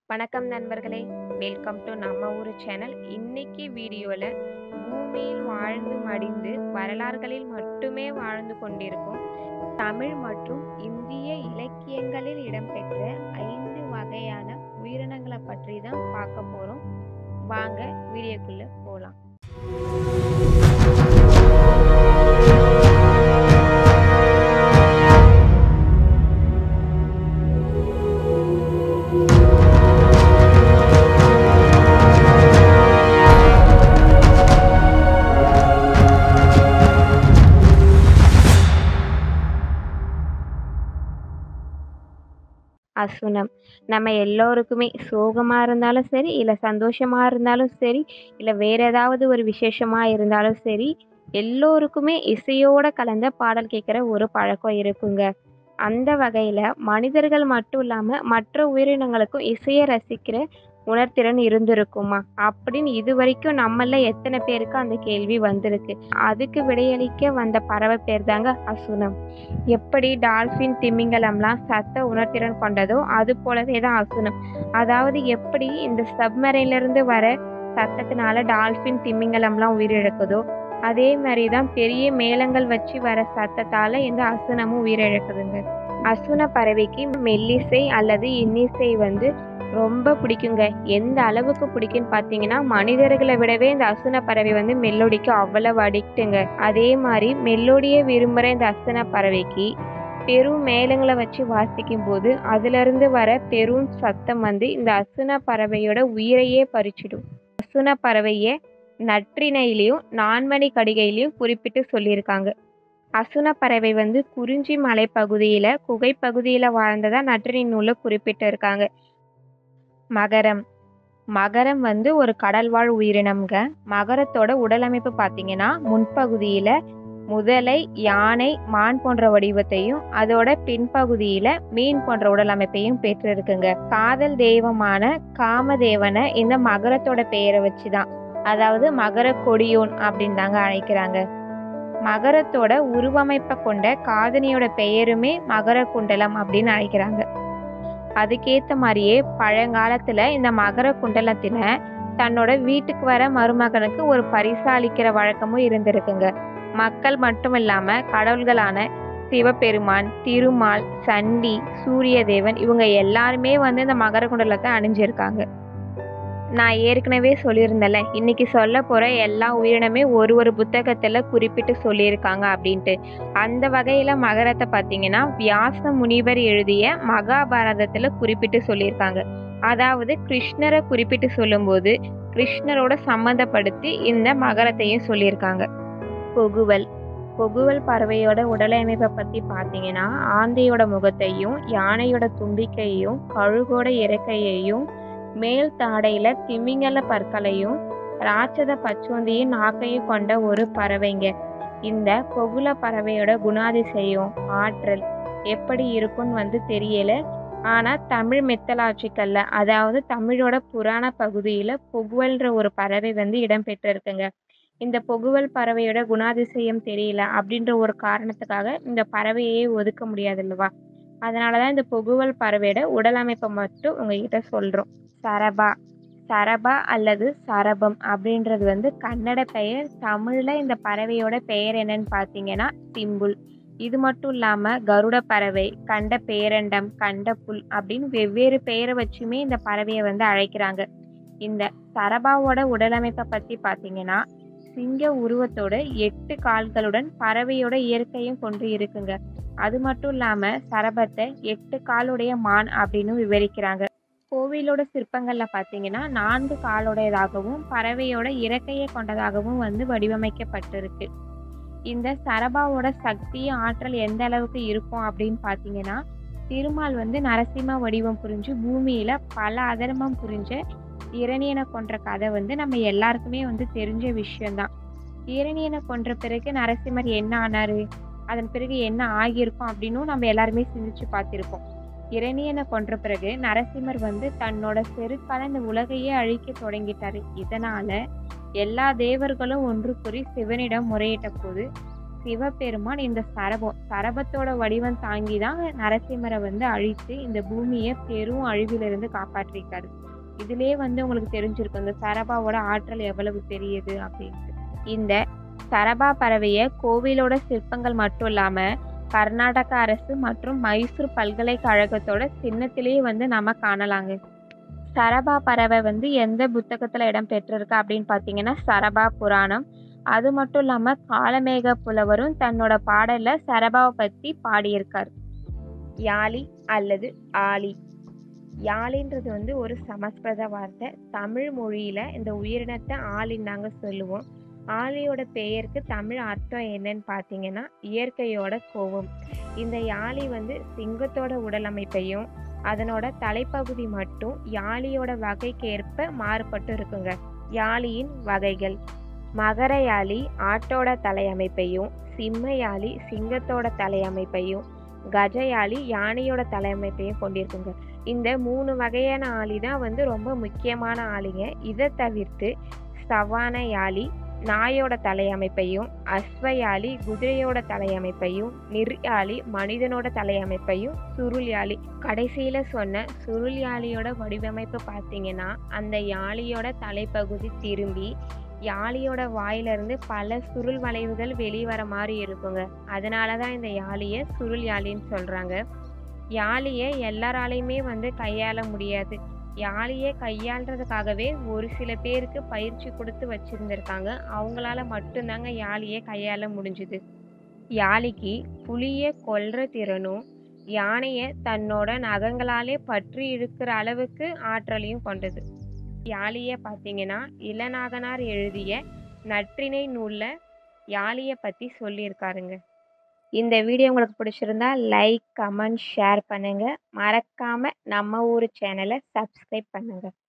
வணக்கம் நண்பர்களே welcome to நம்ம ஊர் சேனல் இன்னைக்கு வீடியோவில் பூமியில் வாழ்ந்து மடிந்து வரலாறுகளில் மட்டுமே வாழ்ந்து கொண்டிருக்கும் தமிழ் மற்றும் இந்திய இலக்கியங்களில் இடம்பெற்ற ஐந்து வகையான உயிரினங்களை பற்றி தான் பார்க்க போகிறோம் வாங்க வீடியோக்குள்ளே போகலாம் அசுனம் நம்ம எல்லோருக்குமே சோகமாக இருந்தாலும் சரி இல்லை சந்தோஷமாக இருந்தாலும் சரி இல்லை வேற ஏதாவது ஒரு விசேஷமாக இருந்தாலும் சரி எல்லோருக்குமே இசையோட கலந்த பாடல் கேட்குற ஒரு பழக்கம் இருக்குங்க அந்த வகையில் மனிதர்கள் மட்டும் இல்லாமல் மற்ற உயிரினங்களுக்கும் இசையை ரசிக்கிற உணர்திறன் இருந்திருக்குமா அப்படின்னு இது வரைக்கும் நம்மள எத்தனை பேருக்கு அந்த கேள்வி வந்திருக்கு அதுக்கு விடையளிக்க வந்த பறவை பேர் தாங்க அசுனம் எப்படி டால்ஃபின் திமிங்கலம்லாம் சத்த உணர்திறன் கொண்டதோ அது போலவே தான் அசுனம் அதாவது எப்படி இந்த சப்மரைன்ல இருந்து வர சத்தத்தினால டால்ஃபின் திமிங்கலம்லாம் உயிரிழக்குதோ அதே மாதிரி தான் பெரிய மேளங்கள் வச்சு வர சத்தத்தால இந்த அசுனமும் உயிரிழக்குதுங்க அசுன பறவைக்கு மெல்லிசை அல்லது இன்னிசை வந்து ரொம்ப பிடிக்குங்க எந்த அளவுக்கு பிடிக்குன்னு பார்த்தீங்கன்னா மனிதர்களை விடவே இந்த அசுன பறவை வந்து மெல்லோடிக்கு அவ்வளவு அடிக்ட்டுங்க அதே மாதிரி மெல்லோடியை விரும்புகிற இந்த அசுன பறவைக்கு பெரும் மேளங்களை வச்சு வாசிக்கும் போது அதிலிருந்து வர பெரும் சத்தம் வந்து இந்த அசுன பறவையோட உயிரையே பறிச்சிடும் அசுன பறவையை நற்றிணையிலையும் நான்மணி கடிகையிலையும் குறிப்பிட்டு சொல்லியிருக்காங்க அசுன பறவை வந்து குறிஞ்சி மலைப்பகுதியில் குகைப்பகுதியில் வாழ்ந்ததா நற்றிணை நூலில் குறிப்பிட்டு இருக்காங்க மகரம் மகரம் வந்து ஒரு கடல்வாழ் உயிரினம்ங்க மகரத்தோட உடலமைப்பு பார்த்தீங்கன்னா முன்பகுதியில் முதலை யானை மான் போன்ற வடிவத்தையும் அதோட பின்பகுதியில மீன் போன்ற உடலமைப்பையும் பெற்றிருக்குங்க காதல் தெய்வமான காமதேவனை இந்த மகரத்தோட பெயரை வச்சுதான் அதாவது மகர கொடியோன் அப்படின்னு தாங்க அழைக்கிறாங்க மகரத்தோட உருவமைப்பை கொண்ட காதனியோட பெயருமே மகர குண்டலம் அப்படின்னு அழைக்கிறாங்க அதுக்கேத்த மாதிரியே பழங்காலத்துல இந்த மகர குண்டலத்தின தன்னோட வீட்டுக்கு வர மருமகனுக்கு ஒரு பரிசா அளிக்கிற வழக்கமும் இருந்திருக்குங்க மக்கள் மட்டும் இல்லாம கடவுள்களான சிவபெருமான் திருமால் சண்டி சூரிய தேவன் இவங்க எல்லாருமே வந்து இந்த மகர குண்டலத்தை அணிஞ்சிருக்காங்க நான் ஏற்கனவே சொல்லியிருந்தேன்ல இன்னைக்கு சொல்ல போற எல்லா உயிரினமே ஒரு ஒரு புத்தகத்துல குறிப்பிட்டு சொல்லியிருக்காங்க அப்படின்ட்டு அந்த வகையில மகரத்தை பார்த்தீங்கன்னா வியாச முனிவர் எழுதிய மகாபாரதத்துல குறிப்பிட்டு சொல்லியிருக்காங்க அதாவது கிருஷ்ணரை குறிப்பிட்டு சொல்லும்போது கிருஷ்ணரோட சம்மந்தப்படுத்தி இந்த மகரத்தையும் சொல்லியிருக்காங்க பொகுவல் பொகுவல் பறவையோட உடலமைப்பை பற்றி பார்த்தீங்கன்னா ஆந்தையோட முகத்தையும் யானையோட தும்பிக்கையையும் கழுகோட இறக்கையையும் மேல் தாடையில திமிங்கல பற்களையும் ராட்சத பச்சோந்தியும் நாக்கையும் கொண்ட ஒரு பறவைங்க இந்த பொகுல பறவையோட குணாதிசயம் ஆற்றல் எப்படி இருக்கும்னு வந்து தெரியல ஆனா தமிழ் மெத்தலாட்சிக்கல்ல அதாவது தமிழோட புராண பகுதியில பொகுவல்ன்ற ஒரு பறவை வந்து இடம்பெற்றிருக்குங்க இந்த பொகுவல் பறவையோட குணாதிசயம் தெரியல அப்படின்ற ஒரு காரணத்துக்காக இந்த பறவையே ஒதுக்க முடியாது இல்லவா அதனாலதான் இந்த பொகுவல் பறவையோட உடலமைப்பை மட்டும் உங்ககிட்ட சொல்றோம் சரபா சரபா அல்லது சரபம் அப்படின்றது வந்து கன்னட பெயர் தமிழில் இந்த பறவையோட பெயர் என்னன்னு பார்த்தீங்கன்னா சிம்புல் இது மட்டும் இல்லாமல் கருட பறவை கண்ட பேரண்டம் கண்ட புல் அப்படின்னு வெவ்வேறு பெயரை வச்சுமே இந்த பறவையை வந்து அழைக்கிறாங்க இந்த சரபாவோட உடலமைப்பை பற்றி பார்த்தீங்கன்னா சிங்க உருவத்தோட எட்டு கால்களுடன் பறவையோட இயற்கையும் கொண்டு இருக்குங்க அது மட்டும் இல்லாமல் சரபத்தை எட்டு காலுடைய மான் அப்படின்னு விவரிக்கிறாங்க கோவிலோட சிற்பங்கள்ல பார்த்தீங்கன்னா நான்கு காலுடையதாகவும் பறவையோட இறக்கையை கொண்டதாகவும் வந்து வடிவமைக்கப்பட்டிருக்கு இந்த சரபாவோட சக்தி ஆற்றல் எந்த அளவுக்கு இருக்கும் அப்படின்னு பார்த்தீங்கன்னா திருமால் வந்து நரசிம்ம வடிவம் புரிஞ்சு பூமியில பல அதர்மம் புரிஞ்ச இரணியனை கொன்ற கதை வந்து நம்ம எல்லாருக்குமே வந்து தெரிஞ்ச விஷயம்தான் இரணியனை கொன்ற பிறகு நரசிம்மர் என்ன ஆனாரு அதன் பிறகு என்ன ஆகியிருக்கும் அப்படின்னும் நம்ம எல்லாருமே சிந்திச்சு பார்த்திருப்போம் இரணியனை கொன்ற பிறகு நரசிம்மர் வந்து தன்னோட செருக்கால இந்த உலகையே அழிக்க தொடங்கிட்டாரு இதனால எல்லா தேவர்களும் ஒன்று கூறி சிவனிடம் முறையிட்ட போது சிவபெருமான் இந்த சரபம் சரபத்தோட வடிவம் தாங்கி தான் நரசிம்மரை வந்து அழித்து இந்த பூமியை பெரும் அழிவிலிருந்து காப்பாற்றிருக்காரு இதுலயே வந்து உங்களுக்கு தெரிஞ்சிருக்கும் இந்த சரபாவோட ஆற்றல் எவ்வளவு பெரியது அப்படின்ட்டு இந்த சரபா பறவையை கோவிலோட சிற்பங்கள் மட்டும் இல்லாம கர்நாடக அரசு மற்றும் மைசூர் பல்கலைக்கழகத்தோட சின்னத்திலேயே வந்து நம்ம காணலாங்க சரபா பறவை வந்து எந்த புத்தகத்துல இடம் பெற்றிருக்கு அப்படின்னு பார்த்தீங்கன்னா சரபா புராணம் அது மட்டும் இல்லாம காலமேக புலவரும் தன்னோட பாடல்ல சரபாவை பத்தி பாடியிருக்கார் யாழி அல்லது ஆலி யாழின்றது வந்து ஒரு சமஸ்கிருத வார்த்தை தமிழ் மொழியில இந்த உயிரினத்தை ஆலின்னு நாங்க சொல்லுவோம் ஆலியோட பெயருக்கு தமிழ் அர்த்தம் என்னன்னு பார்த்தீங்கன்னா இயற்கையோட கோவம் இந்த யாழி வந்து சிங்கத்தோட உடல் அமைப்பையும் அதனோட தலைப்பகுதி மட்டும் யாழியோட வகைக்கேற்ப மாறுபட்டு இருக்குங்க யாழியின் வகைகள் மகர யாழி ஆட்டோட தலையமைப்பையும் சிம்ம யாழி சிங்கத்தோட தலையமைப்பையும் கஜயாளி யானையோட தலையமைப்பையும் கொண்டிருக்குங்க இந்த மூணு வகையான ஆளி தான் வந்து ரொம்ப முக்கியமான ஆளிங்க இதை தவிர்த்து சவான யாழி நாயோட தலையமைப்பையும் அஸ்வயாளி குதிரையோட தலையமைப்பையும் நிர்யாளி மனிதனோட தலையமைப்பையும் சுருள் யாழி கடைசியில சொன்ன சுருள் யாழியோட வடிவமைப்பு பார்த்தீங்கன்னா அந்த யாழியோட தலைப்பகுதி திரும்பி யாழியோட வாயிலிருந்து பல சுருள் வளைவுகள் வெளிவர மாதிரி இருக்குங்க அதனால தான் இந்த யாழியை சுருள் யாழின்னு சொல்றாங்க யாழியை எல்லாராலையுமே வந்து கையாள முடியாது யாழியை கையாளுறதுக்காகவே ஒரு சில பேருக்கு பயிற்சி கொடுத்து வச்சிருந்திருக்காங்க அவங்களால மட்டும்தாங்க யாழியை கையாள முடிஞ்சுது யாழிக்கு புலியை கொல்ற திறனும் யானையை தன்னோட நகங்களாலே பற்றி இழுக்கிற அளவுக்கு ஆற்றலையும் கொண்டது யாழியை பார்த்தீங்கன்னா இளநாகனார் எழுதிய நற்றிணை நூலில் யாழியை பற்றி சொல்லியிருக்காருங்க இந்த வீடியோ உங்களுக்கு பிடிச்சிருந்தா லைக் கமெண்ட் ஷேர் பண்ணுங்கள் மறக்காமல் நம்ம ஊர் சேனலை சப்ஸ்கிரைப் பண்ணுங்கள்